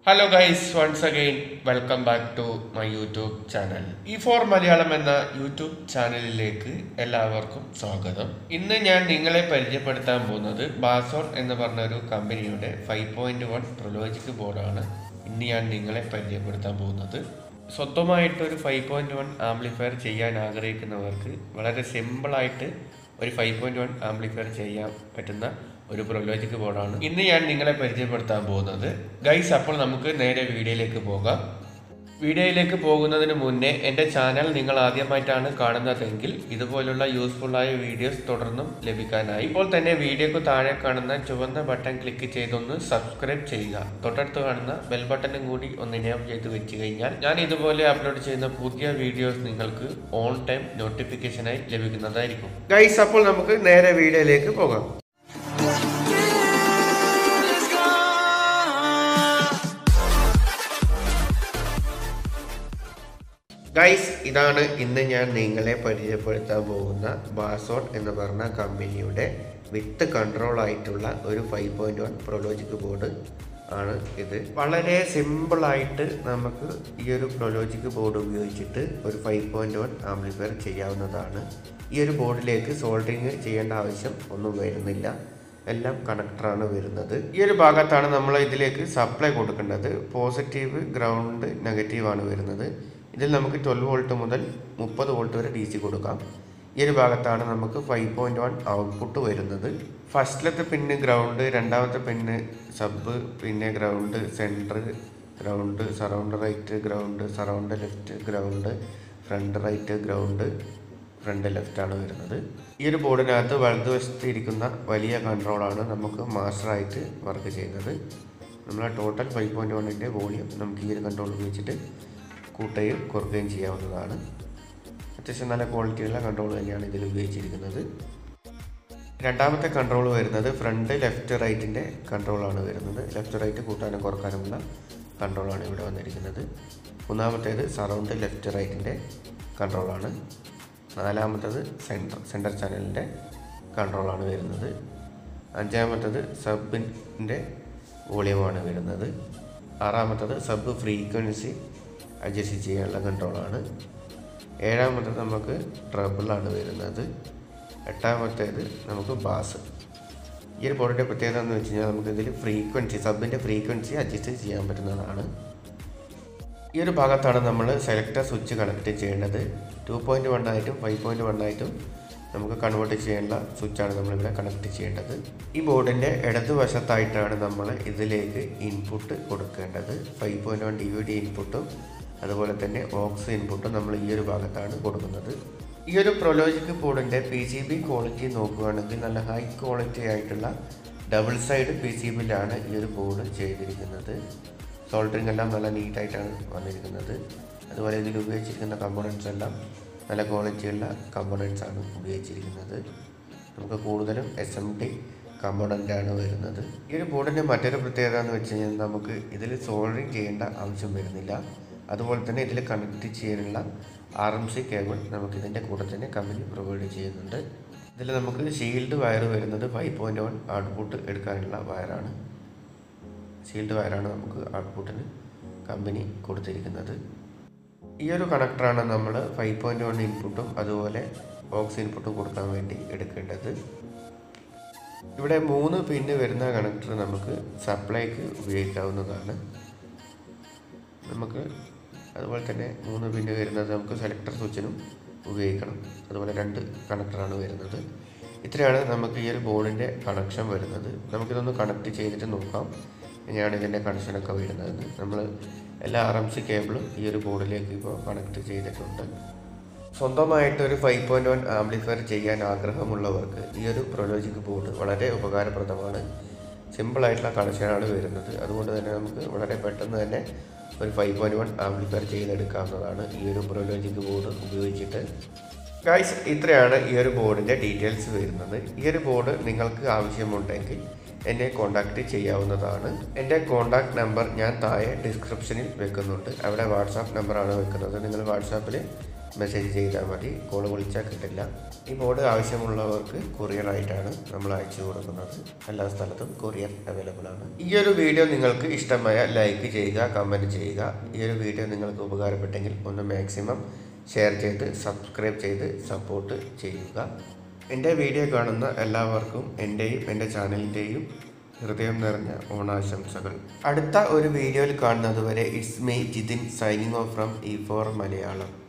hello guys once again welcome back to my YouTube channel E four Malayalam എന്ന YouTube ചാനലിലേക്ക് എല്ലാവർക്കും സ്വാഗതം ഇന്ന് ഞാൻ നിങ്ങളെ പരിചയപ്പെടുത്താൻ പോകുന്നത് ബാസോൺ എന്ന് പറഞ്ഞ ഒരു കമ്പനിയുടെ ഫൈവ് പോയിന്റ് വൺ പ്രൊലോജിക് ബോർഡാണ് ഇന്ന് ഞാൻ നിങ്ങളെ പരിചയപ്പെടുത്താൻ പോകുന്നത് സ്വന്തമായിട്ടൊരു ഫൈവ് പോയിന്റ് വൺ ആംപ്ലിഫയർ ചെയ്യാൻ ആഗ്രഹിക്കുന്നവർക്ക് വളരെ സിമ്പിളായിട്ട് ഒരു ഫൈവ് പോയിന്റ് വൺ ആംപ്ലിഫയർ ചെയ്യാൻ പറ്റുന്ന ഒരു പ്രൊലോജിക് ബോർഡാണ് ഇന്ന് ഞാൻ നിങ്ങളെ പരിചയപ്പെടുത്താൻ പോകുന്നത് ഗൈസ് അപ്പോൾ നമുക്ക് നേരെ വീഡിയോയിലേക്ക് പോകാം വീഡിയോയിലേക്ക് പോകുന്നതിന് മുന്നേ എൻ്റെ ചാനൽ നിങ്ങൾ ആദ്യമായിട്ടാണ് കാണുന്നതെങ്കിൽ ഇതുപോലുള്ള യൂസ്ഫുള്ളായ വീഡിയോസ് തുടർന്നും ലഭിക്കാനായി ഇപ്പോൾ തന്നെ വീഡിയോക്ക് താഴെ കാണുന്ന ചുവന്ന ബട്ടൺ ക്ലിക്ക് ചെയ്തൊന്ന് സബ്സ്ക്രൈബ് ചെയ്യുക തൊട്ടടുത്ത് കാണുന്ന ബെൽ ബട്ടണും കൂടി ഒന്ന് ഇനേബിൾ ചെയ്ത് വെച്ച് കഴിഞ്ഞാൽ ഞാൻ ഇതുപോലെ അപ്ലോഡ് ചെയ്യുന്ന പുതിയ വീഡിയോസ് നിങ്ങൾക്ക് ഓൺ ടൈം നോട്ടിഫിക്കേഷനായി ലഭിക്കുന്നതായിരിക്കും ഗൈസ് അപ്പോൾ നമുക്ക് നേരെ വീഡിയോയിലേക്ക് പോകാം ഗൈസ് ഇതാണ് ഇന്ന് ഞാൻ നിങ്ങളെ പരിചയപ്പെടുത്താൻ പോകുന്ന ബാസോൺ എന്ന് പറഞ്ഞ കമ്പനിയുടെ വിത്ത് കൺട്രോൾ ആയിട്ടുള്ള ഒരു five point one prologic board ആണ് ഇത് വളരെ സിമ്പിളായിട്ട് നമുക്ക് ഈ ഒരു പ്രൊലോജിക് ബോർഡ് ഉപയോഗിച്ചിട്ട് ഒരു ഫൈവ് പോയിന്റ് വൺ ആംപ്ലിഫയർ ചെയ്യാവുന്നതാണ് ഈ ഒരു ബോർഡിലേക്ക് സോൾഡറിങ് ചെയ്യേണ്ട ആവശ്യം ഒന്നും വരുന്നില്ല എല്ലാം കണക്ടറാണ് വരുന്നത് ഈ ഒരു ഭാഗത്താണ് നമ്മൾ ഇതിലേക്ക് സപ്ലൈ കൊടുക്കേണ്ടത് പോസിറ്റീവ് ഗ്രൗണ്ട് നെഗറ്റീവ് ആണ് വരുന്നത് ഇതിൽ നമുക്ക് ട്വൽവ് വോൾട്ട് മുതൽ മുപ്പത് വോൾട്ട് വരെ ഡി സി കൊടുക്കാം ഈ ഒരു ഭാഗത്താണ് നമുക്ക് ഫൈവ് പോയിന്റ് വൺ ഔട്ട്പുട്ട് വരുന്നത് ഫസ്റ്റിലത്തെ പിന്ന് ഗ്രൗണ്ട് രണ്ടാമത്തെ പിന്ന് സബ് പിന്നെ ground centre ground surround right ground surround left ground front right ground front left ആണ് വരുന്നത് ഈ ഒരു ബോർഡിനകത്ത് വലതുവശത്ത് ഇരിക്കുന്ന വലിയ കൺട്രോളാണ് നമുക്ക് മാസ്റ്ററായിട്ട് വർക്ക് ചെയ്യുന്നത് നമ്മളെ ടോട്ടൽ ഫൈവ് പോയിൻറ്റ് വണ്ണിൻ്റെ വോളിയം നമുക്ക് ഈ ഒരു കൺട്രോൾ ഉപയോഗിച്ചിട്ട് കൂട്ടുകയും കുറയ്ക്കുകയും ചെയ്യാവുന്നതാണ് അത്യാവശ്യം നല്ല ക്വാളിറ്റിയുള്ള കൺട്രോൾ തന്നെയാണ് ഇതിൽ ഉപയോഗിച്ചിരിക്കുന്നത് രണ്ടാമത്തെ കൺട്രോൾ വരുന്നത് ഫ്രണ്ട് ലെഫ്റ്റ് റൈറ്റിൻ്റെ കൺട്രോളാണ് വരുന്നത് ലെഫ്റ്റ് റൈറ്റ് കൂട്ടാനും കുറക്കാനുമുള്ള കൺട്രോളാണ് ഇവിടെ വന്നിരിക്കുന്നത് മൂന്നാമത്തേത് സറൗണ്ട് ലെഫ്റ്റ് റൈറ്റിൻ്റെ കൺട്രോളാണ് നാലാമത്തത് സെൻറ്റർ സെൻറ്റർ ചാനലിൻ്റെ കൺട്രോളാണ് വരുന്നത് അഞ്ചാമത്തത് സബിൻ്റെ വോളിയമാണ് വരുന്നത് ആറാമത്തത് സബ് ഫ്രീക്വൻസി അഡ്ജസ്റ്റ് ചെയ്യാനുള്ള കൺട്രോളാണ് ഏഴാമത്തത് നമുക്ക് ട്രബിളാണ് വരുന്നത് എട്ടാമത്തേത് നമുക്ക് ബാസ് ഈ ഒരു ബോർഡിൻ്റെ പ്രത്യേകത എന്ന് വെച്ച് കഴിഞ്ഞാൽ നമുക്ക് ഇതിൽ ഫ്രീക്വൻസി സബിൻ്റെ ഫ്രീക്വൻസി അഡ്ജസ്റ്റ് ചെയ്യാൻ പറ്റുന്നതാണ് ഈ ഒരു ഭാഗത്താണ് നമ്മൾ സെലക്ടർ സ്വിച്ച് കണക്ട് ചെയ്യേണ്ടത് ടു പോയിൻറ്റ് വൺ ആയിട്ടും ഫൈവ് പോയിൻറ്റ് വൺ ആയിട്ടും നമുക്ക് കൺവേർട്ട് ചെയ്യേണ്ട സ്വിച്ചാണ് നമ്മളിവിടെ കണക്ട് ചെയ്യേണ്ടത് ഈ ബോർഡിൻ്റെ ഇടതുവശത്തായിട്ടാണ് നമ്മൾ ഇതിലേക്ക് ഇൻപുട്ട് കൊടുക്കേണ്ടത് five point one D V D ഇൻപുട്ടും അതുപോലെ തന്നെ ഓക്സ് ഇൻപുട്ടും നമ്മൾ ഈ ഒരു ഭാഗത്താണ് കൊടുക്കുന്നത് ഈ ഒരു പ്രൊലോജിക് ബോർഡിൻ്റെ പി സി ബി ക്വാളിറ്റി നോക്കുകയാണെങ്കിൽ നല്ല ഹൈ ക്വാളിറ്റി ആയിട്ടുള്ള ഡബിൾ സൈഡ് പി സി ബിയിലാണ് ഈ ഒരു ബോർഡ് ചെയ്തിരിക്കുന്നത് സോൾഡറിങ് എല്ലാം നല്ല നീറ്റായിട്ടാണ് വന്നിരിക്കുന്നത് അതുപോലെ ഇതിൽ ഉപയോഗിച്ചിരിക്കുന്ന കമ്പോണൻസ് എല്ലാം നല്ല ക്വാളിറ്റിയുള്ള കമ്പോണൻസ് ആണ് ഉപയോഗിച്ചിരിക്കുന്നത് നമുക്ക് കൂടുതലും എസ് എം ടി കമ്പോണൻ്റാണ് വരുന്നത് ഈ ഒരു ബോർഡിൻ്റെ മറ്റൊരു പ്രത്യേകത എന്ന് വെച്ച് കഴിഞ്ഞാൽ നമുക്ക് ഇതിൽ സോൾഡറിങ് ചെയ്യേണ്ട ആവശ്യം വരുന്നില്ല അതുപോലെ തന്നെ ഇതിൽ കണക്ട് ചെയ്യാനുള്ള ആർ എം സി കേബിൾ നമുക്ക് ഇതിൻ്റെ കൂടെ തന്നെ കമ്പനി പ്രൊവൈഡ് ചെയ്യുന്നുണ്ട് ഇതിൽ നമുക്ക് ഷീൽഡ് വയർ വരുന്നത് ഫൈവ് പോയിൻറ്റ് വൺ ഔട്ട്പുട്ട് എടുക്കാനുള്ള വയറാണ് ഷീൽഡ് വയറാണ് നമുക്ക് ഔട്ട്പുട്ടിന് കമ്പനി കൊടുത്തിരിക്കുന്നത് ഈ ഒരു കണക്ടറാണ് നമ്മൾ ഫൈവ് പോയിൻറ്റ് വൺ ഇൻപുട്ടും അതുപോലെ ബോക്സ് ഇൻപുട്ടും കൊടുക്കാൻ വേണ്ടി എടുക്കേണ്ടത് ഇവിടെ മൂന്ന് പിന്ന് വരുന്ന കണക്ടർ നമുക്ക് സപ്ലൈക്ക് ഉപയോഗിക്കാവുന്നതാണ് നമുക്ക് അതുപോലെ തന്നെ മൂന്ന് പിന്ന് വരുന്നത് നമുക്ക് സെലക്ടർ സ്വിച്ചിനും ഉപയോഗിക്കണം അതുപോലെ രണ്ട് കണക്ടറാണ് വരുന്നത് ഇത്രയാണ് നമുക്ക് ഈ ഒരു ബോർഡിൻ്റെ കണക്ഷൻ വരുന്നത് നമുക്കിതൊന്ന് കണക്ട് ചെയ്തിട്ട് നോക്കാം എങ്ങനെയാണ് ഇതിൻ്റെ കണക്ഷനൊക്കെ വരുന്നതെന്ന് നമ്മൾ എല്ലാ ആർ എം സി കേബിളും ഈ ഒരു ബോർഡിലേക്ക് ഇപ്പോൾ കണക്ട് ചെയ്തിട്ടുണ്ട് സ്വന്തമായിട്ട് ഒരു ഫൈവ് പോയിൻറ്റ് വൺ ആംപ്ലിഫയർ ചെയ്യാൻ ആഗ്രഹമുള്ളവർക്ക് ഈ ഒരു പ്രൊലോജിക് ബോർഡ് വളരെ ഉപകാരപ്രദമാണ് സിമ്പിളായിട്ടുള്ള കണക്ഷനാണ് വരുന്നത് അതുകൊണ്ട് തന്നെ നമുക്ക് വളരെ പെട്ടെന്ന് തന്നെ ഒരു ഫൈവ് പോയിൻറ്റ് വൺ ആംപ്ലിഫയർ ചെയ്തെടുക്കാവുന്നതാണ് ഈ ഒരു പ്രൊലോജിക് ബോർഡ് ഉപയോഗിച്ചിട്ട് ഗൈസ് ഇത്രയാണ് ഈ ഒരു ബോർഡിൻ്റെ ഡീറ്റെയിൽസ് വരുന്നത് ഈ ഒരു ബോർഡ് നിങ്ങൾക്ക് ആവശ്യമുണ്ടെങ്കിൽ എന്നെ കോൺടാക്റ്റ് ചെയ്യാവുന്നതാണ് എൻ്റെ കോൺടാക്റ്റ് നമ്പർ ഞാൻ താഴെ ഡിസ്ക്രിപ്ഷനിൽ വെക്കുന്നുണ്ട് അവിടെ വാട്സാപ്പ് നമ്പറാണ് വെക്കുന്നത് നിങ്ങൾ വാട്സാപ്പിൽ മെസ്സേജ് ചെയ്താൽ മതി കോൾ വിളിച്ചാൽ കിട്ടില്ല ഈ ബോർഡ് ആവശ്യമുള്ളവർക്ക് കൊറിയർ ആയിട്ടാണ് നമ്മൾ അയച്ചു കൊടുക്കുന്നത് എല്ലാ സ്ഥലത്തും കൊറിയർ അവൈലബിൾ ആണ് ഈ ഒരു വീഡിയോ നിങ്ങൾക്ക് ഇഷ്ടമായ ലൈക്ക് ചെയ്യുക കമൻറ്റ് ചെയ്യുക ഈ ഒരു വീഡിയോ നിങ്ങൾക്ക് ഉപകാരപ്പെട്ടെങ്കിൽ ഒന്ന് മാക്സിമം ഷെയർ ചെയ്ത് സബ്സ്ക്രൈബ് ചെയ്ത് സപ്പോർട്ട് ചെയ്യുക എൻ്റെ വീഡിയോ കാണുന്ന എല്ലാവർക്കും എൻ്റെയും എൻ്റെ ചാനലിൻ്റെയും ഹൃദയം നിറഞ്ഞ ഓണാശംസകൾ അടുത്ത ഒരു വീഡിയോയിൽ കാണുന്നത് വരെ it's me Jithin signing off from E four Malayalam